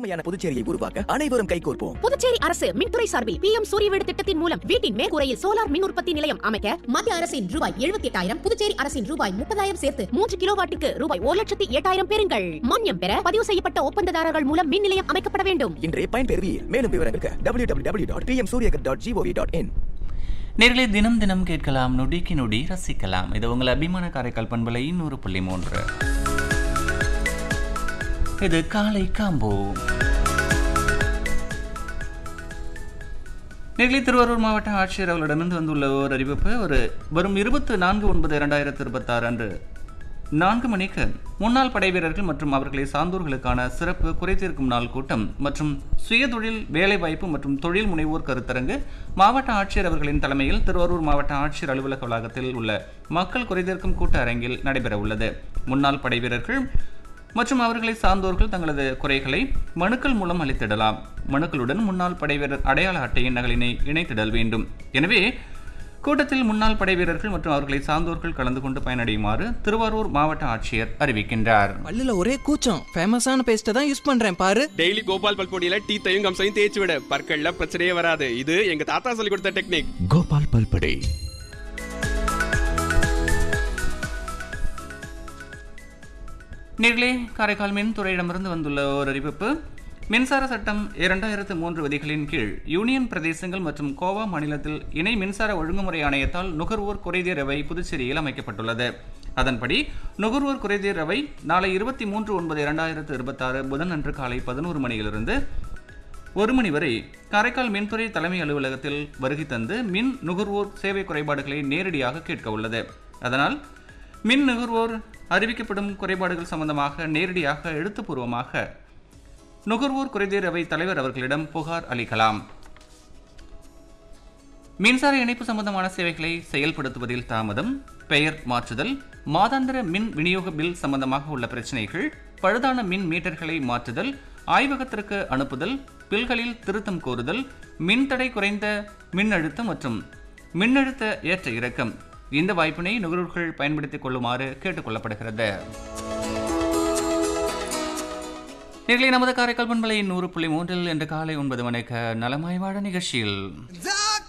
பசுமையான புதுச்சேரியை உருவாக்க அனைவரும் கைகோர்ப்போம் புதுச்சேரி அரசு மின்துறை சார்பில் பி எம் சூரிய வீடு திட்டத்தின் மூலம் வீட்டின் மேற்கூரையில் சோலார் மின் உற்பத்தி நிலையம் அமைக்க மத்திய அரசின் ரூபாய் எழுபத்தி எட்டாயிரம் புதுச்சேரி அரசின் ரூபாய் முப்பதாயிரம் சேர்த்து மூன்று கிலோவாட்டுக்கு ரூபாய் ஒரு லட்சத்தி எட்டாயிரம் பெறுங்கள் மானியம் பெற பதிவு செய்யப்பட்ட ஒப்பந்ததாரர்கள் மூலம் மின் நிலையம் அமைக்கப்பட வேண்டும் இன்றைய பயன்பெறுவீர் மேலும் விவரங்களுக்கு W W W dot PM Suryaghar dot G O V dot in நேர்களை தினம் தினம் கேட்கலாம் நொடிக்கு நொடி ரசிக்கலாம் இது உங்கள் அபிமான காரைக்கால் பண்பலை நூறு புள்ளி மூன்று இது காலை காம்போ நெகிழி திருவாரூர் மாவட்ட ஆட்சியர் அவர்களிடமிருந்து வந்துள்ள ஒரு அறிவிப்பு ஒரு வரும் இருபத்தி நான்கு ஒன்பது இரண்டாயிரத்தி இருபத்தாறு அன்று நான்கு மணிக்கு முன்னாள் படை வீரர்கள் மற்றும் அவர்களை சார்ந்தோர்களுக்கான சிறப்பு குறைதீர்க்கும் நாள் கூட்டம் மற்றும் சுயதொழில் வேலைவாய்ப்பு மற்றும் தொழில் முனைவோர் கருத்தரங்கு மாவட்ட ஆட்சியர் அவர்களின் தலைமையில் திருவாரூர் மாவட்ட ஆட்சியர் அலுவலக வளாகத்தில் உள்ள மக்கள் குறைதீர்க்கும் கூட்ட அரங்கில் நடைபெற உள்ளது முன்னாள் படை வீரர்கள் மற்றும் அவர்களை சார்ந்தோர்கள் தங்களது குறைகளை மனுக்கள் மூலம் அளித்திடலாம் மனுக்களுடன் முன்னாள் படை வீரர் அடையாள அட்டையின் நகலினை இணைத்திடல் வேண்டும் எனவே கூட்டத்தில் முன்னாள் படை வீரர்கள் மற்றும் அவர்களை சார்ந்தோர்கள் கலந்து கொண்டு பயனடையுமாறு திருவாரூர் மாவட்ட ஆட்சியர் அறிவிக்கின்றார் பல்லுல ஒரே கூச்சம் ஃபேமஸான பேஸ்ட்டை தான் யூஸ் பண்றேன் பாரு டெய்லி கோபால் பல்பொடியில டீத்தையும் கம்சையும் தேய்ச்சி விட பற்கள்ல பிரச்சனையே வராது இது எங்க தாத்தா சொல்லி கொடுத்த டெக்னிக் கோபால் பல்படே நேர்களே காரைக்கால் மின்துறையிடமிருந்து வந்துள்ள ஒரு அறிவிப்பு மின்சார சட்டம் இரண்டாயிரத்து மூன்று விதிகளின் கீழ் யூனியன் பிரதேசங்கள் மற்றும் கோவா மாநிலத்தில் இணை மின்சார ஒழுங்குமுறை ஆணையத்தால் நுகர்வோர் குறைதீர் அவை புதுச்சேரியில் அமைக்கப்பட்டுள்ளது அதன்படி நுகர்வோர் குறைதீர் அவை நாளை இருபத்தி மூன்று ஒன்பது இரண்டாயிரத்து இருபத்தாறு புதன் அன்று காலை பதினோரு மணியிலிருந்து ஒரு மணி வரை காரைக்கால் மின்துறை தலைமை அலுவலகத்தில் வருகை தந்து மின் நுகர்வோர் சேவை குறைபாடுகளை நேரடியாக கேட்க உள்ளது அதனால் மின் நுகர்வோர் அறிவிக்கப்படும் குறைபாடுகள் சம்பந்தமாக நேரடியாக எழுத்துப்பூர்வமாக நுகர்வோர் குறைதீர் அவை தலைவர் அவர்களிடம் புகார் அளிக்கலாம் மின்சார இணைப்பு சம்பந்தமான சேவைகளை செயல்படுத்துவதில் தாமதம் பெயர் மாற்றுதல் மாதாந்திர மின் விநியோக பில் சம்பந்தமாக உள்ள பிரச்சனைகள் பழுதான மின் மீட்டர்களை மாற்றுதல் ஆய்வகத்திற்கு அனுப்புதல் பில்களில் திருத்தம் கோருதல் மின்தடை குறைந்த மின்னழுத்தம் மற்றும் மின்னழுத்த ஏற்ற இறக்கம் இந்த வாய்ப்பினை நுகர்வோர்கள் பயன்படுத்திக் கொள்ளுமாறு கேட்டுக்கொள்ளப்படுகிறது நேர்களை நமது காரைக்கால் பண்பலை நூறு புள்ளி மூன்றில் இன்று காலை ஒன்பது மணிக்கு நலமாய் வாழ நிகழ்ச்சியில்